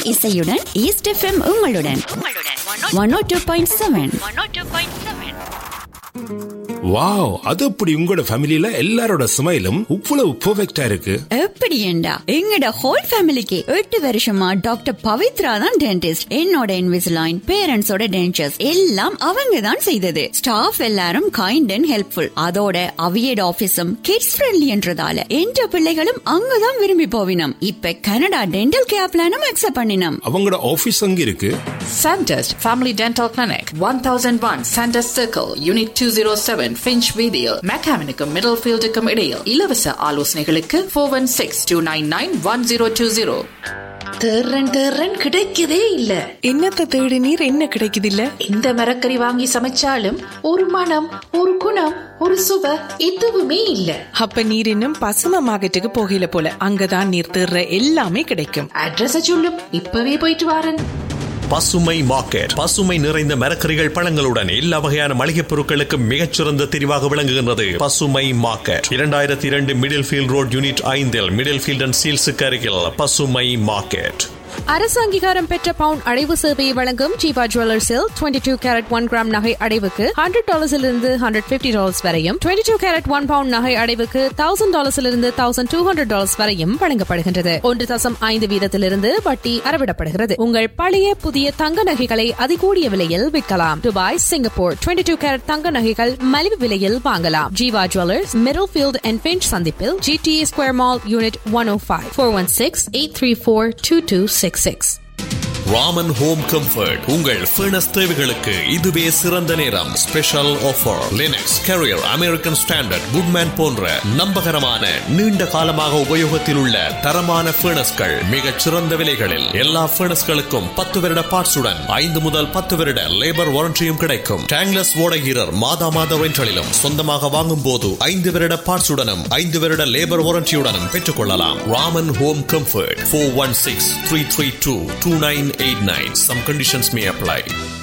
இசையுடன் East FM உங்களுடன் one O two point seven wow அது அப்படி உங்களோட ஃபேமிலில எல்லாரோட ஸ்மைலும் இவ்வளவு பெர்ஃபெக்ட்டா இருக்கு எப்படி ஏண்டா எங்கட ஹோல் ஃபேமிலிக்கு எட்டு வருஷமா டாக்டர் பவித்ரா தான் டென்டிஸ்ட் என்னோட இன்விசிலைன் பேரண்ட்ஸோட டென்டர்ஸ் எல்லாம் அவங்க தான் செய்தது ஸ்டாஃப் எல்லாரும் கைண்ட் அண்ட் ஹெல்ப்ஃபுல் அதோட அவியட் ஆபீஸும் கிட்ஸ் ஃப்ரெண்ட்லி என்றதால என்ற பிள்ளைகளும் அங்கதான் விரும்பி போவினம் இப்ப கனடா டென்டல் கேர் பிளானும் அக்செப்ட் பண்ணினோம் அவங்களோட ஆபீஸ் அங்க இருக்கு Sandest Family Dental Clinic, 1001 Sandest Circle, Unit 207, Finch Video, Mechanical Middlefield இடையில் இலவச ஆலோசனைகளுக்கு 416-299-1020. தேர்றன் தேர்றன் கிடைக்கதே இல்ல என்னத்த தேடி நீர் என்ன கிடைக்குது இல்ல எந்த மரக்கறி வாங்கி சமைச்சாலும் ஒரு மனம் ஒரு குணம் ஒரு சுவை எதுவுமே இல்ல அப்ப நீர் இன்னும் பசும மார்க்கெட்டுக்கு போகல போல அங்கதான் நீர் தேர்ற எல்லாமே கிடைக்கும் அட்ரஸ சொல்லும் இப்பவே போயிட்டு வாரன் பசுமை மார்க்கெட் பசுமை நிறைந்த மரக்கறிகள் பழங்களுடன் எல்லா வகையான மளிகைப் பொருட்களுக்கு மிகச்சிறந்த தெரிவாக விளங்குகின்றது பசுமை மார்க்கெட் இரண்டாயிரத்தி இரண்டு மிடில் ஃபீல்ட் ரோட் யூனிட் ஐந்தில் மிடில் ஃபீல்ட் அண்ட் சீல்ஸுக்கு அருகில் பசுமை மார்க்கெட் அரசு அங்கீகாரம் பெற்ற பவுன் அடைவு சேவையை வழங்கும் ஜீவா ஜுவல்லர்ஸில் twenty two carat one gram நகை அடைவுக்கு ஹண்ட்ரட் டாலர்ஸிலிருந்து ஹண்ட்ரட் பிப்டி டாலர்ஸ் வரையும் twenty two carat one pound நகை அடைவுக்கு தௌசண்ட் டாலர்ஸிலிருந்து தௌசண்ட் டூ ஹண்ட்ரட் டாலர்ஸ் வரையும் வழங்கப்படுகின்றது ஒன்று தசம் ஐந்து வீதத்திலிருந்து வட்டி அறவிடப்படுகிறது உங்கள் பழைய புதிய தங்க நகைகளை அதிகூடிய விலையில் விற்கலாம் Dubai Singapore twenty two carat தங்க நகைகள் மலிவு விலையில் வாங்கலாம் Jeeva Jewellers Middlefield and Finch சந்திப்பில் GTA Square Mall unit one O five four one six eight three four two two six six Raman Home Comfort உங்கள் ஃபர்னஸ் தேவைகளுக்கு இதுவே சிறந்த நேரம் special offer Lennox Carrier American Standard Goodman போன்ற நம்பகரமான நீண்ட காலமாக உபயோகத்தில் உள்ள தரமான ஃபர்னஸ்கள் மிகச் சிறந்த விலைகளில் எல்லா ஃபர்னஸ்களுக்கும் பத்து வருட பார்ட்ஸுடன் ஐந்து முதல் பத்து வருட லேபர் வாரண்டியும் கிடைக்கும் டேங்லஸ் ஓடகீரர் மாதா மாத ரெண்டலிலும் சொந்தமாக வாங்கும் போது ஐந்து வருட பார்ட்ஸுடனும் ஐந்து வருட லேபர் வாரண்டியுடனும் பெற்றுக் கொள்ளலாம் Raman Home Comfort four one six three three two two nine eight nine some conditions may apply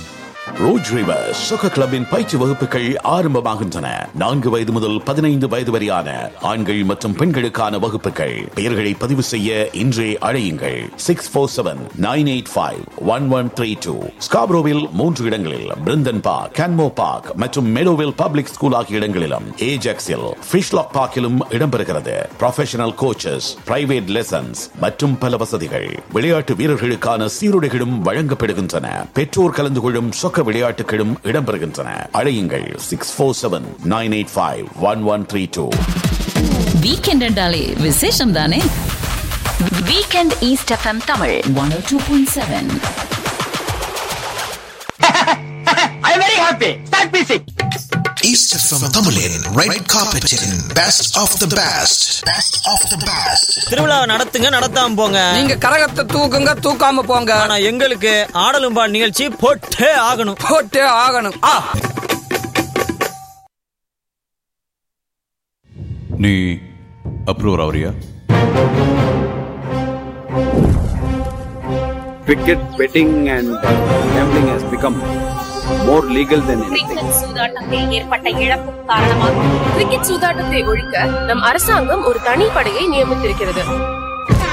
Rouge River சொக்க கிளப்பின் பயிற்சி வகுப்புகள் ஆரம்பமாகின்றன நான்கு வயது முதல் பதினைந்து வயது வரையான ஆண்கள் மற்றும் பெண்களுக்கான வகுப்புகள் பெயர்களை பதிவு செய்ய இன்றே அழையுங்கள் six four seven nine eight five one one three two ஸ்காப்ரோவில் மூன்று இடங்களில் பிருந்தன் பார்க் கேன்மோ பார்க் மற்றும் மெடோவில் பப்ளிக் ஸ்கூல் ஆகிய இடங்களிலும் ஏஜெக்ஸில் ஃபிஷ்லாக் பார்க்கிலும் இடம்பெறுகிறது ப்ரொஃபஷனல் கோச்சஸ் பிரைவேட் லெசன்ஸ் மற்றும் பல வசதிகள் விளையாட்டு வீரர்களுக்கான சீருடைகளும் வழங்கப்படுகின்றன பெற்றோர் கலந்து கொள்ளும் சொக்க விளையாட்டுகளும் இடம்பெறுகின்றன அழையுங்கள் six four seven nine eight five one one three two weekend என்றாலே விசேஷம் தானே weekend East FM Tamil one O two point seven I am very happy. Start music. East from Tamilin, red carpeting, best of the best, best of the best. திருவிழாவை நடத்துங்க நடத்தாம போங்க நீங்க கரகத்தை தூக்குங்க தூக்காம போங்க ஆனா எங்களுக்கு ஆடலும் பால் நிகழ்ச்சி போட்டே ஆகணும் போட்டே ஆகணும் ஆ நீ அப்ரூவர் ஆவறியா cricket betting and gambling has become more legal than anything. Cricket சூதாட்டத்தில் ஏற்பட்ட இழப்பும் காரணமாக கிரிக்கெட் சூதாட்டத்தை ஒழிக்க நம் அரசாங்கம் ஒரு தனி படையை நியமித்திருக்கிறது